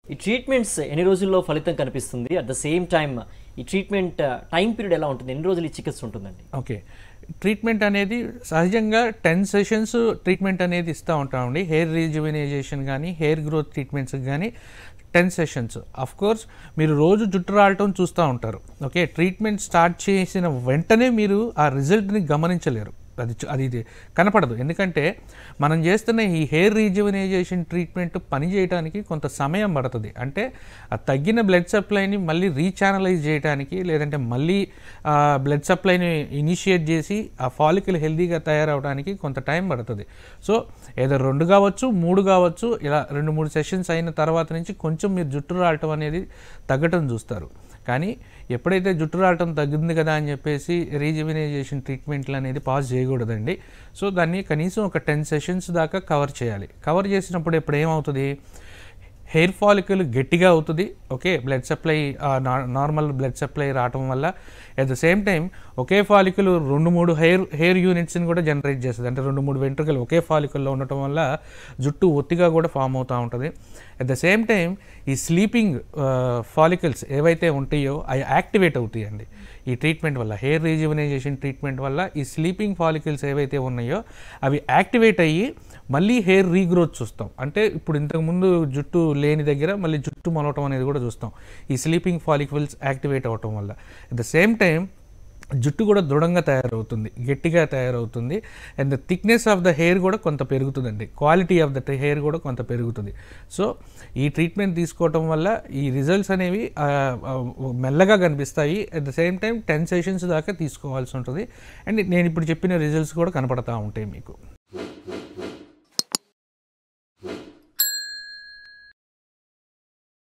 ఈ ట్రీట్మెంట్స్ ఎన్ని రోజుల్లో ఫలితం కనిపిస్తుంది అట్ ద సేమ్ టైం ఈ ట్రీట్మెంట్ టైం పీరియడ్ ఎలా ఉంటుంది ఎన్ని రోజులు ఈ చికిత్స ఉంటుందండి ఓకే ట్రీట్మెంట్ అనేది సహజంగా టెన్ సెషన్స్ ట్రీట్మెంట్ అనేది ఇస్తూ ఉంటామండి హెయిర్ రీజువనైజేషన్ కానీ హెయిర్ గ్రోత్ ట్రీట్మెంట్స్ కానీ టెన్ సెషన్స్ అఫ్ కోర్స్ మీరు రోజు జుట్టు రావటం చూస్తూ ఉంటారు ఓకే ట్రీట్మెంట్ స్టార్ట్ చేసిన వెంటనే మీరు ఆ రిజల్ట్ని గమనించలేరు అది చు- అది ఇది కనపడదు ఎందుకంటే మనం చేస్తున్న ఈ హెయిర్ రీజువనైజేషన్ ట్రీట్మెంట్ పని చేయడానికి కొంత సమయం పడుతుంది అంటే ఆ తగ్గిన బ్లడ్ సప్లైని మళ్ళీ రీఛానలైజ్ చేయడానికి లేదంటే మళ్ళీ ఆ బ్లడ్ సప్లైని ఇనిషియేట్ చేసి ఆ ఫాలికల్ హెల్దీగా తయారవడానికి కొంత టైం పడుతుంది సో ఏదో రెండు కావచ్చు మూడు కావచ్చు ఇలా రెండు మూడు సెషన్స్ అయిన తర్వాత నుంచి కొంచెం మీరు జుట్టు రావటం అనేది తగ్గటం చూస్తారు కానీ ఎప్పుడైతే జుట్టు రావటం తగ్గింది కదా అని చెప్పేసి రీజువినైజేషన్ ట్రీట్మెంట్లు అనేది పాజ్ చేయకూడదండి సో దాన్ని కనీసం ఒక టెన్ సెషన్స్ దాకా కవర్ చేయాలి కవర్ చేసినప్పుడు ఇప్పుడు ఏమవుతుంది హెయిర్ ఫాలికల్ గట్టిగా అవుతుంది okay blood supply normal blood supply రావటం వల్ల అట్ ద సేమ్ టైం ఒకే ఫాలికల్ రెండు మూడు హెయిర్ హెయిర్ యూనిట్స్ని కూడా జనరేట్ చేస్తుంది అంటే రెండు మూడు వెంట్రుకలు ఒకే ఫాలికల్లో ఉండటం వల్ల జుట్టు ఒత్తిగా కూడా ఫామ్ అవుతూ ఉంటుంది అట్ ద సేమ్ టైం ఈ స్లీపింగ్ ఫాలికల్స్ ఏవైతే ఉంటాయో అవి యాక్టివేట్ అవుతాయండి ఈ ట్రీట్మెంట్ వల్ల హెయిర్ రీజువనైజేషన్ ట్రీట్మెంట్ వల్ల ఈ స్లీపింగ్ ఫాలికల్స్ ఏవైతే ఉన్నాయో అవి యాక్టివేట్ అయ్యి మళ్ళీ హెయిర్ రీగ్రోత్ చూస్తాం అంటే ఇప్పుడు ఇంతకుముందు జుట్టు లేని దగ్గర మళ్ళీ జుట్టు మొలవటం అనేది కూడా చూస్తాం ఈ స్లీపింగ్ ఫాలికల్స్ యాక్టివేట్ అవ్వటం వల్ల అట్ ద సేమ్ టైం జుట్టు కూడా దృఢంగా తయారవుతుంది గట్టిగా తయారవుతుంది and the thickness of the hair కూడా కొంత పెరుగుతుందండి క్వాలిటీ ఆఫ్ ద హెయిర్ కూడా కొంత పెరుగుతుంది సో ఈ ట్రీట్మెంట్ తీసుకోవటం వల్ల ఈ రిజల్ట్స్ అనేవి ఆ, ఆ, మెల్లగా కనిపిస్తాయి at the same time ten sessions దాకా తీసుకోవాల్సి ఉంటుంది అండ్ నేను ఇప్పుడు చెప్పిన రిజల్ట్స్ కూడా కనపడతా ఉంటాయి మీకు